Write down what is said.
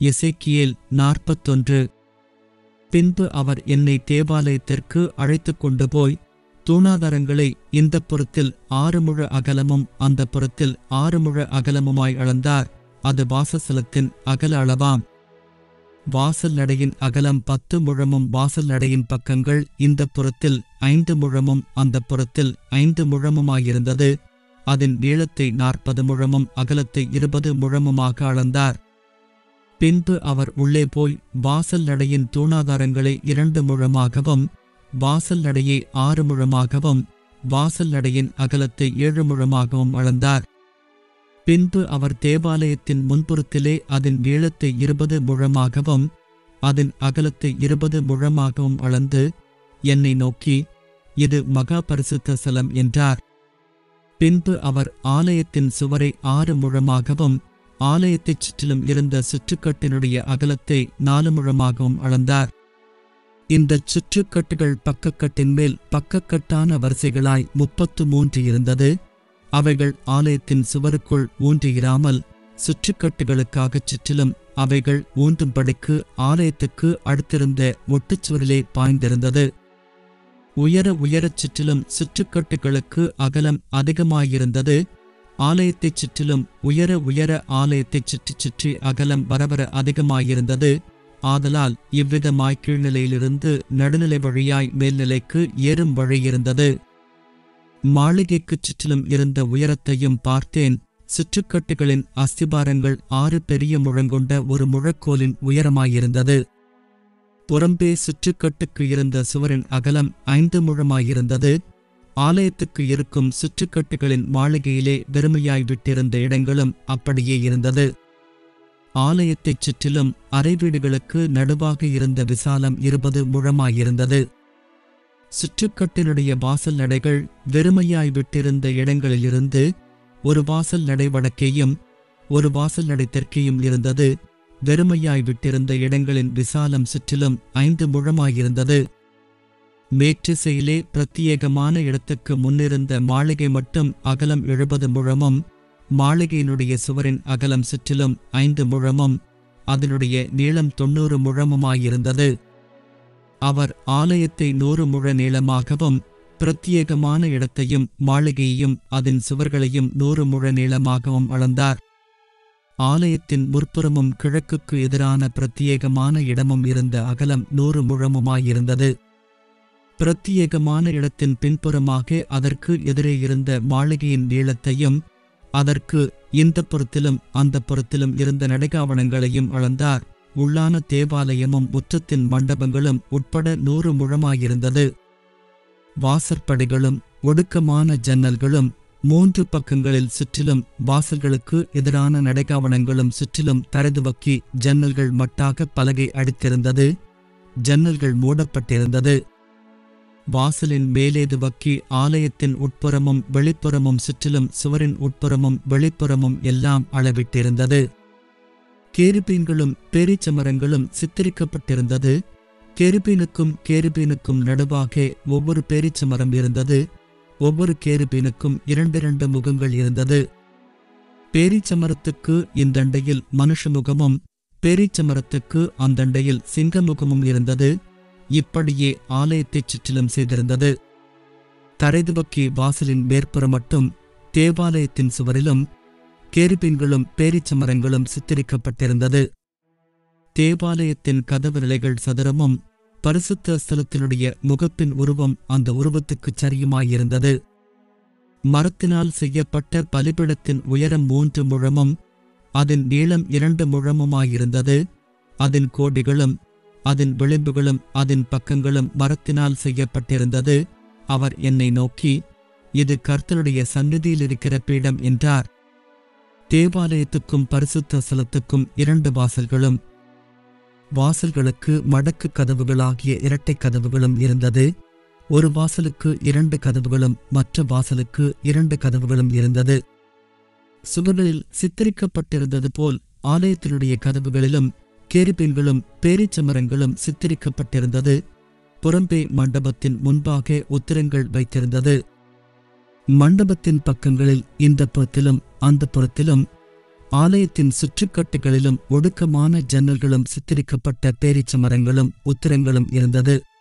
எசேக்கியேல் நாற்பத்தொன்று பின்பு அவர் என்னை தேவாலயத்திற்கு அழைத்துக் கொண்டு போய் தூணாதாரங்களை இந்த புறத்தில் ஆறு முழ அகலமும் அந்த புறத்தில் ஆறு முழ அகலமுமாய் அளந்தார் அது வாசஸ்தலத்தின் அகல அளவாம் வாசல் நடையின் அகலம் பத்து முழமும் வாசல் நடையின் பக்கங்கள் இந்த புறத்தில் ஐந்து முழமும் அந்த புறத்தில் ஐந்து முழமுமாயிருந்தது அதன் நீளத்தை நாற்பது முழமும் அகலத்தை இருபது முழமுமாக அளந்தார் பின்பு அவர் உள்ளே போய் வாசல் நடையின் தூணாதாரங்களை இரண்டு முழமாகவும் வாசல் நடையை ஆறு முழமாகவும் வாசல் நடையின் அகலத்தை ஏழு முழமாகவும் அளந்தார் பின்பு அவர் தேவாலயத்தின் முன்புறத்திலே அதன் நீளத்தை இருபது முழமாகவும் அதன் அகலத்தை இருபது முழமாகவும் அளந்து என்னை நோக்கி இது மகா பரிசுத்த ஸ்தலம் என்றார் பின்பு அவர் ஆலயத்தின் சுவரை ஆறு முழமாகவும் ஆலயத்தைச் சுற்றிலும் இருந்த சுற்றுக்கட்டினுடைய அகலத்தை நாலு முழமாகவும் அளந்தார் இந்தச் சுற்றுக்கட்டுகள் பக்கக்கட்டின் மேல் பக்கக்கட்டான வரிசைகளாய் முப்பத்து மூன்று இருந்தது அவைகள் ஆலயத்தின் சுவருக்குள் ஊன்றியிராமல் சுற்றுக்கட்டுகளுக்காகச் சுற்றிலும் அவைகள் ஊன்றும்படிக்கு ஆலயத்துக்கு அடுத்திருந்த ஒட்டுச்சுவரிலே பாய்ந்திருந்தது உயர உயரச் சுற்றிலும் சுற்றுக்கட்டுகளுக்கு அகலம் அதிகமாயிருந்தது ஆலயத்தைச் சுற்றிலும் உயர உயர ஆலயத்தைச் சுற்றி சுற்றி அகலம் வரவர அதிகமாயிருந்தது ஆதலால் இவ்விதமாய் கீழ்நிலையிலிருந்து நடுநிலை வழியாய் மேல்நிலைக்கு ஏறும் வழியிருந்தது மாளிகைக்குச் சுற்றிலும் இருந்த உயரத்தையும் பார்த்தேன் சுற்றுக்கட்டுகளின் அஸ்திபாரங்கள் ஆறு பெரிய முழங்கொண்ட ஒரு முழக்கோலின் உயரமாயிருந்தது புறம்பே சுற்றுக்கட்டுக்கு இருந்த சுவரின் அகலம் ஐந்து முழமாயிருந்தது ஆலயத்துக்கு இருக்கும் சுற்றுக்கட்டுகளின் மாளிகையிலே வெறுமையாய் விட்டிருந்த இடங்களும் அப்படியே இருந்தது ஆலயத்தைச் சுற்றிலும் அறை வீடுகளுக்கு நடுவாக இருந்த விசாலம் இருபது முழமாயிருந்தது சுற்றுக்கட்டினுடைய வாசல் நடைகள் வெறுமையாய் விட்டிருந்த இடங்களிலிருந்து ஒரு வாசல் நடை வடக்கேயும் ஒரு வாசல் நடை தெற்கேயும் இருந்தது வெறுமையாய் விட்டிருந்த இடங்களின் விசாலம் சுற்றிலும் ஐந்து முழமாயிருந்தது மேற்றிசையிலே பிரத்தியேகமான இடத்துக்கு முன்னிருந்த மாளிகை மட்டும் அகலம் எழுபது முழமும் மாளிகையினுடைய சுவரின் அகலம் சுற்றிலும் ஐந்து முழமும் அதனுடைய நீளம் தொண்ணூறு முழமுமாயிருந்தது அவர் ஆலயத்தை நூறு முழ நீளமாகவும் பிரத்தியேகமான இடத்தையும் மாளிகையையும் அதன் சுவர்களையும் நூறு முழ நீளமாகவும் அளந்தார் ஆலயத்தின் முற்புறமும் கிழக்குக்கு எதிரான பிரத்தியேகமான இடமும் இருந்த அகலம் நூறு முழமுமாயிருந்தது பிரத்தியேகமான இடத்தின் பின்புறமாக அதற்கு எதிரே இருந்த மாளிகையின் நீளத்தையும் அதற்கு இந்த புறத்திலும் அந்த புறத்திலும் இருந்த நடைகாவணங்களையும் அளந்தார் உள்ளான தேவாலயமும் முற்றத்தின் மண்டபங்களும் உட்பட நூறு முழமாயிருந்தது வாசற்படிகளும் ஒடுக்கமான ஜன்னல்களும் மூன்று பக்கங்களில் சுற்றிலும் வாசல்களுக்கு எதிரான நடைகாவணங்களும் சுற்றிலும் தரைதுவக்கி ஜன்னல்கள் மட்டாக பலகை அடித்திருந்தது ஜன்னல்கள் மூடப்பட்டிருந்தது வாசலின் மேலே துவக்கி ஆலயத்தின் உட்புறமும் வெளிப்புறமும் சுற்றிலும் சுவரின் உட்புறமும் வெளிப்புறமும் எல்லாம் அளவிட்டிருந்தது கேருபீன்களும் பேரிச்சமரங்களும் சித்தரிக்கப்பட்டிருந்தது கேருபீனுக்கும் கேருபீனுக்கும் நடுவாக ஒவ்வொரு பேரிச்சமரம் இருந்தது ஒவ்வொரு கேருபீனுக்கும் இரண்டிரண்டு முகங்கள் இருந்தது பேரிச்சமரத்துக்கு இந்தண்டையில் மனுஷ முகமும் பேரிச்சமரத்துக்கு அந்தண்டையில் சிங்க முகமும் இருந்தது இப்படியே ஆலயத்தைச் சுற்றிலும் செய்திருந்தது தரைதுவக்கி வாசலின் மேற்புறம் மட்டும் தேவாலயத்தின் சுவரிலும் கேருபீன்களும் பேரிச்சமரங்களும் சித்தரிக்கப்பட்டிருந்தது தேவாலயத்தின் கதவு நிலைகள் சதுரமும் பரிசுத்த ஸ்தலத்தினுடைய முகப்பின் உருவம் அந்த உருவத்துக்குச் சரியுமாயிருந்தது மரத்தினால் செய்யப்பட்ட பலிபிடத்தின் உயரம் மூன்று முழமும் அதன் நீளம் இரண்டு முழமுமாயிருந்தது அதன் கோடிகளும் அதன் விளிம்புகளும் அதன் பக்கங்களும் மரத்தினால் செய்யப்பட்டிருந்தது அவர் என்னை நோக்கி இது கர்த்தருடைய சந்நிதியில் இருக்கிற பீடம் என்றார் தேவாலயத்துக்கும் பரிசுத்த ஸ்தலத்துக்கும் இரண்டு வாசல்களும் வாசல்களுக்கு மடக்கு கதவுகளாகிய இரட்டை கதவுகளும் இருந்தது ஒரு வாசலுக்கு இரண்டு கதவுகளும் மற்ற வாசலுக்கு இரண்டு கதவுகளும் இருந்தது சுவர்களில் சித்தரிக்கப்பட்டிருந்தது போல் ஆலயத்தினுடைய கதவுகளிலும் கேரிபீன்களும் பேரிச்சமரங்களும் சித்தரிக்கப்பட்டிருந்தது புறம்பே மண்டபத்தின் முன்பாக உத்திரங்கள் வைத்திருந்தது மண்டபத்தின் பக்கங்களில் இந்த புறத்திலும் அந்த புறத்திலும் ஆலயத்தின் சுற்றுக்கட்டுகளிலும் ஒடுக்கமான ஜன்னல்களும் சித்தரிக்கப்பட்ட பேரீச்ச மரங்களும் உத்திரங்களும் இருந்தது